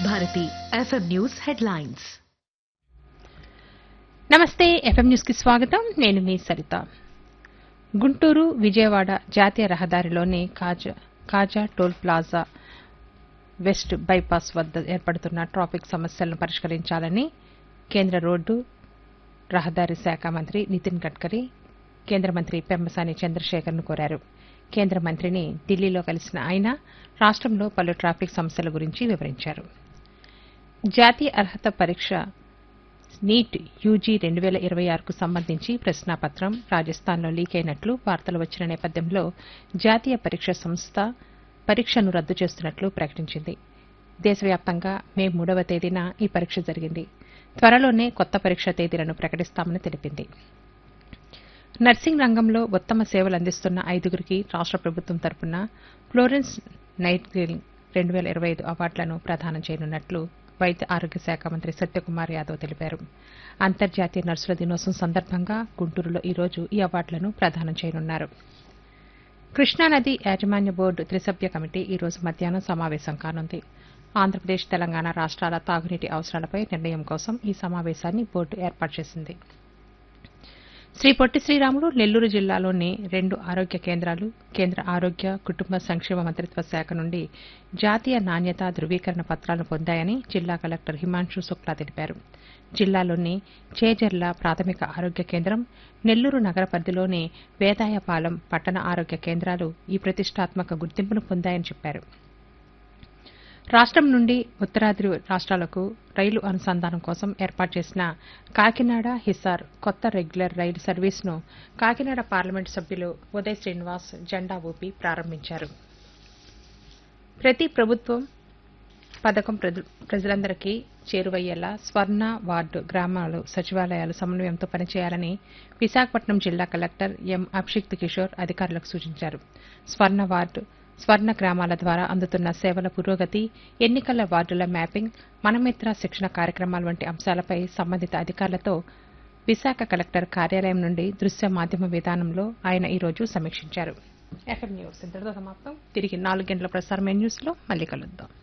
Bharati FM news headlines నమస్తే FM news కి స్వాగతం నేను మీ సరిత గుంటూరు విజయవాడ జాతీయ రహదారిలోని Kaza Kaza toll plaza west bypass వద్ద ఏర్పడుతున్న ట్రాఫిక్ సమస్యలను పరిష్కరించాలని కేంద్ర రోడ్డు రహదారి శాఖ మంత్రి నితిన్ గడ్కరీ కేంద్ర మంత్రి పెమ్మసాని చంద్రశేఖర్ను కోరారు కేంద్ర మంత్రిని ఢిల్లీలో కలిసిన ఆయన రాష్ట్రంలో పలు ట్రాఫిక్ సమస్యల గురించి వివరించారు జాతీయ అర్హత పరీక్ష నీట్ యూజీ రెండు వేల ఇరవై ఆరుకు సంబంధించి ప్రశ్నాపత్రం రాజస్థాన్లో లీక్ అయినట్లు వార్తలు వచ్చిన నేపథ్యంలో జాతీయ పరీక్ష సంస్థ పరీక్షను రద్దు చేస్తున్నట్లు ప్రకటించింది దేశవ్యాప్తంగా మే మూడవ తేదీన ఈ పరీక్ష జరిగింది త్వరలోనే కొత్త పరీక్ష తేదీలను ప్రకటిస్తామని తెలిపింది నర్సింగ్ రంగంలో ఉత్తమ సేవలు అందిస్తున్న ఐదుగురికి రాష్ట్ర ప్రభుత్వం తరపున ఫ్లోరెన్స్ నైట్గేల్ రెండు వేల ఇరవై ఐదు అవార్డులను ప్రదానం చేయనున్నట్లు వైద్య ఆరోగ్య శాఖ మంత్రి సత్యకుమార్ యాదవ్ తెలిపారు అంతర్జాతీయ నర్సుల దినోత్సవం సందర్భంగా గుంటూరులో ఈ రోజు ఈ అవార్డులను ప్రదానం చేయనున్నారు కృష్ణానది యాజమాన్య బోర్డు త్రిసభ్య కమిటీ ఈ రోజు మధ్యాహ్నం సమావేశం కానుంది ఆంధ్రప్రదేశ్ తెలంగాణ రాష్ట్రాల తాగునీటి అవసరాలపై నిర్ణయం కోసం ఈ సమావేశాన్ని బోర్డు ఏర్పాటు చేసింది శ్రీ పొట్టి శ్రీరాములు నెల్లూరు జిల్లాలోని రెండు ఆరోగ్య కేంద్రాలు కేంద్ర ఆరోగ్య కుటుంబ సంక్షేమ మంత్రిత్వ శాఖ నుండి జాతీయ నాణ్యత ధృవీకరణ పత్రాలను పొందాయని జిల్లా కలెక్టర్ హిమాంశు శుక్లా తెలిపారు జిల్లాలోని చేజర్ల ప్రాథమిక ఆరోగ్య కేంద్రం నెల్లూరు నగర పరిధిలోని వేదాయపాలెం పట్టణ ఆరోగ్య కేంద్రాలు ఈ ప్రతిష్టాత్మక గుర్తింపును పొందాయని చెప్పారు రాష్ట్రం నుండి ఉత్తరాది రాష్ట్రాలకు రైలు అనుసంధానం కోసం ఏర్పాటు చేసిన కాకినాడ హిసార్ కొత్త రెగ్యులర్ రైలు సర్వీస్ను కాకినాడ పార్లమెంటు సభ్యులు ఉదయ్ శ్రీనివాస్ జెండా ఊపి ప్రారంభించారు ప్రతి ప్రభుత్వం పథకం ప్రజ- ప్రజలందరికీ చేరువయ్యేలా స్వర్ణ వార్డు గ్రామాలు సచివాలయాలు సమన్వయంతో పనిచేయాలని విశాఖపట్నం జిల్లా కలెక్టర్ ఎం అభిషిక్త్ కిషోర్ అధికారులకు సూచించారు స్వర్ణ వార్డు స్వర్ణ గ్రామాల ద్వారా అందుతున్న సేవల పురోగతి ఎన్నికల వార్డుల మ్యాపింగ్ మనమిత్ర శిక్షణ కార్యక్రమాల వంటి అంశాలపై సంబంధిత అధికారులతో విశాఖ కలెక్టర్ కార్యాలయం నుండి దృశ్య మాధ్యమ విధానంలో ఆయన ఈ రోజు సమీక్షించారు ఎఫ్ఎం న్యూస్ ఇంతటితో సమాప్తం తిరిగి నాలుగు గంటల ప్రసారమైన న్యూస్లో మళ్ళీ కలుద్దాం